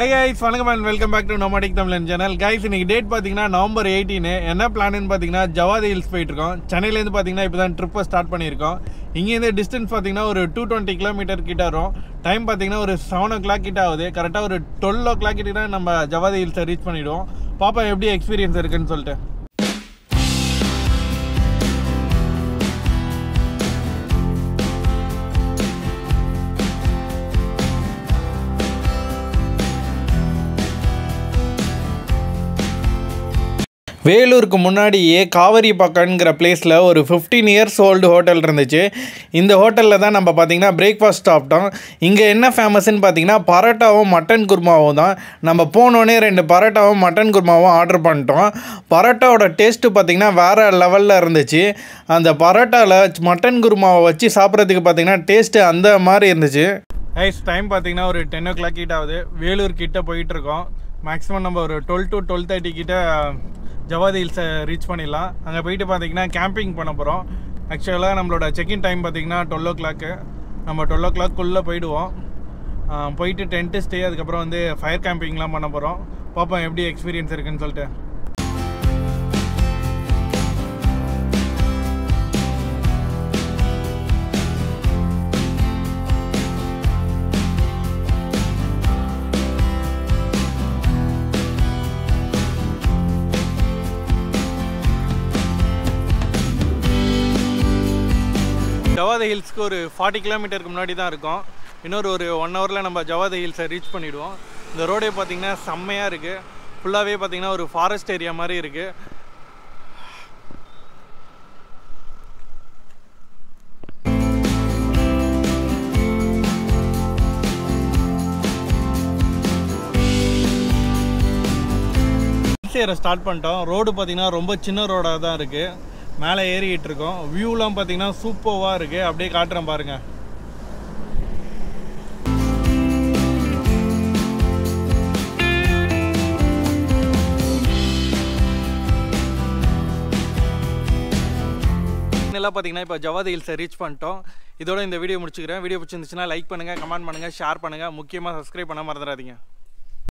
high guys வணக்கம் and welcome back to nomadic Tamizhan channel guys இன்னைக்கு date பார்த்தீங்கன்னா November eighteen என்ன பிளான்னு பார்த்தீங்கன்னா ஜவாதி ஹில்ஸ் போயிட்டு இருக்கோம் சென்னையிலேருந்து பார்த்தீங்கன்னா இப்போ தான் ட்ரிப்பை ஸ்டார்ட் பண்ணியிருக்கோம் இங்கேருந்து டிஸ்டன்ஸ் பார்த்தீங்கன்னா ஒரு டூ டுவெண்ட்டி கிலோமீட்டர் கிட்ட வரும் டைம் பார்த்தீங்கன்னா ஒரு செவன் ஓ கிளாக் கிட்ட ஆகுது கரெக்டாக ஒரு டுவெல் ஓ கிளாக் கிட்ட நம்ம ஜவாதி ஹில்ஸை ரீச் பண்ணிவிடுவோம் பாப்பா எப்படி எக்ஸ்பீரியன்ஸ் இருக்குன்னு சொல்லிட்டு வேலூருக்கு முன்னாடியே காவிரி பக்கம்ங்கிற பிளேஸில் ஒரு ஃபிஃப்டீன் இயர்ஸ் ஓல்டு ஹோட்டல் இருந்துச்சு இந்த ஹோட்டலில் தான் நம்ம பார்த்தீங்கன்னா பிரேக்ஃபாஸ்ட் சாப்பிட்டோம் இங்கே என்ன ஃபேமஸ்ன்னு பார்த்தீங்கன்னா பரோட்டாவும் மட்டன் குருமாவும் தான் நம்ம போனோடனே ரெண்டு பரோட்டாவும் மட்டன் குருமாவும் ஆர்டர் பண்ணிட்டோம் பரோட்டாவோட டேஸ்ட்டு பார்த்தீங்கன்னா வேறு லெவலில் இருந்துச்சு அந்த பரோட்டாவில் மட்டன் குருமாவை வச்சு சாப்பிட்றதுக்கு பார்த்தீங்கன்னா டேஸ்ட்டு அந்த மாதிரி இருந்துச்சு ஐஸ் டைம் பார்த்தீங்கன்னா ஒரு டென் ஓ கிளாக் கிட்ட ஆகுது வேலூர் கிட்ட போயிட்டு இருக்கோம் மேக்ஸிமம் நம்ம ஒரு டுவெல் டு டுவெல் தேர்ட்டி கிட்ட ஜவாதி ஹில்ஸை ரீச் பண்ணிடலாம் அங்கே போயிட்டு பார்த்தீங்கன்னா கேம்பிங் பண்ண போகிறோம் ஆக்சுவலாக நம்மளோட செக்இன் டைம் பார்த்தீங்கன்னா டுவெல் ஓ கிளாக்கு நம்ம டுவெல் ஓ கிளாக்குள்ளே போயிடுவோம் ஆ, போயிட்டு டென்ட்டு ஸ்டே அதுக்கப்புறம் வந்து ஃபயர் கேம்பிங்லாம் பண்ண போகிறோம் பார்ப்போம் எப்படி எக்ஸ்பீரியன்ஸ் இருக்குன்னு சொல்லிட்டு ஜவாதி ஹில்ஸ்க்கு ஒரு ஃபார்ட்டி கிலோமீட்டருக்கு முன்னாடி தான் இருக்கோம் இன்னொரு ஒரு ஒன் ஹவரில் நம்ம ஜவாதி ஹில்ஸை ரீச் பண்ணிவிடுவோம் இந்த ரோடே பார்த்தீங்கன்னா செம்மையாக இருக்குது ஃபுல்லாகவே பார்த்தீங்கன்னா ஒரு ஃபாரஸ்ட் ஏரியா மாதிரி இருக்குது ஹில்ஸ் ஏற ஸ்டார்ட் பண்ணிட்டோம் ரோடு பார்த்தீங்கன்னா ரொம்ப சின்ன ரோடாக தான் இருக்குது மேலே ஏறிக்கிட்டு இருக்கோம் வியூலாம் பார்த்தீங்கன்னா சூப்பர்வாக இருக்குது அப்படியே காட்டுறேன் பாருங்கள் எல்லாம் பார்த்தீங்கன்னா இப்போ ஜவாதி ஹில்ஸை ரீச் பண்ணிட்டோம் இதோட இந்த வீடியோ முடிச்சுக்கிறேன் வீடியோ பிடிச்சிருந்துச்சுன்னா லைக் பண்ணுங்கள் கமெண்ட் பண்ணுங்கள் ஷேர் பண்ணுங்கள் முக்கியமாக சப்ஸ்கிரைப் பண்ண மறந்துடாதீங்க